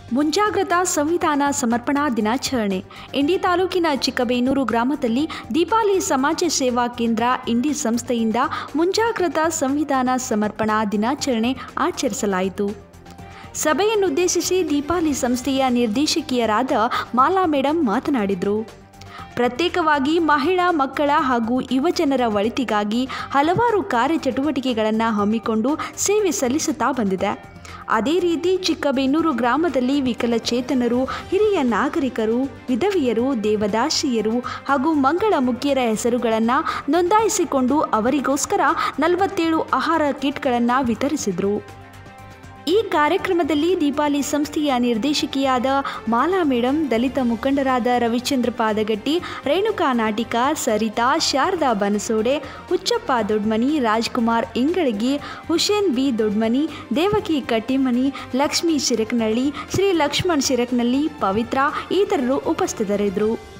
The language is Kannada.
ಮುಂಜಾಗ್ರತಾ ಸಂವಿಧಾನ ಸಮರ್ಪಣಾ ದಿನಾಚರಣೆ ಇಂಡಿ ತಾಲೂಕಿನ ಚಿಕ್ಕಬೇನೂರು ಗ್ರಾಮದಲ್ಲಿ ದೀಪಾಲಿ ಸಮಾಜ ಸೇವಾ ಕೇಂದ್ರ ಇಂಡಿ ಸಂಸ್ಥೆಯಿಂದ ಮುಂಜಾಗ್ರತಾ ಸಂವಿಧಾನ ಸಮರ್ಪಣಾ ದಿನಾಚರಣೆ ಆಚರಿಸಲಾಯಿತು ಸಭೆಯನ್ನುದ್ದೇಶಿಸಿ ದೀಪಾಲಿ ಸಂಸ್ಥೆಯ ನಿರ್ದೇಶಕಿಯರಾದ ಮಾಲಾ ಮೇಡಮ್ ಮಾತನಾಡಿದರು ಪ್ರತ್ಯೇಕವಾಗಿ ಮಹಿಳಾ ಮಕ್ಕಳ ಹಾಗೂ ಯುವಜನರ ಒಳಿತಿಗಾಗಿ ಹಲವಾರು ಕಾರ್ಯಚಟುವಟಿಕೆಗಳನ್ನು ಹಮ್ಮಿಕೊಂಡು ಸೇವೆ ಸಲ್ಲಿಸುತ್ತಾ ಬಂದಿದೆ ಅದೇ ರೀತಿ ಚಿಕ್ಕಬೇನೂರು ಗ್ರಾಮದಲ್ಲಿ ವಿಕಲಚೇತನರು ಹಿರಿಯ ನಾಗರಿಕರು ವಿಧವೆಯರು ದೇವದಾಸಿಯರು ಹಾಗೂ ಮಂಗಳ ಮುಖ್ಯರ ಹೆಸರುಗಳನ್ನು ನೋಂದಾಯಿಸಿಕೊಂಡು ಅವರಿಗೋಸ್ಕರ ನಲವತ್ತೇಳು ಆಹಾರ ಕಿಟ್ಗಳನ್ನು ವಿತರಿಸಿದರು ಈ ಕಾರ್ಯಕ್ರಮದಲ್ಲಿ ದೀಪಾಲಿ ಸಂಸ್ಥೆಯ ನಿರ್ದೇಶಕಿಯಾದ ಮಾಲಾ ಮೇಡಮ್ ದಲಿತ ಮುಖಂಡರಾದ ರವಿಚಂದ್ರ ಪಾದಗಟ್ಟಿ ರೇಣುಕಾ ನಾಟಿಕ ಸರಿತಾ ಶಾರದಾ ಬನಸೋಡೆ ಹುಚ್ಚಪ್ಪ ದೊಡ್ಮನಿ ರಾಜ್ಕುಮಾರ್ ಇಂಗಳಗಿ ಹುಸೇನ್ ಬಿ ದೊಡ್ಮನಿ ದೇವಕಿ ಕಟ್ಟಿಮನಿ ಲಕ್ಷ್ಮೀ ಶಿರಕ್ನಳ್ಳಿ ಶ್ರೀ ಲಕ್ಷ್ಮಣ್ ಶಿರಕ್ನಳ್ಳಿ ಪವಿತ್ರ ಇತರರು ಉಪಸ್ಥಿತರಿದ್ದರು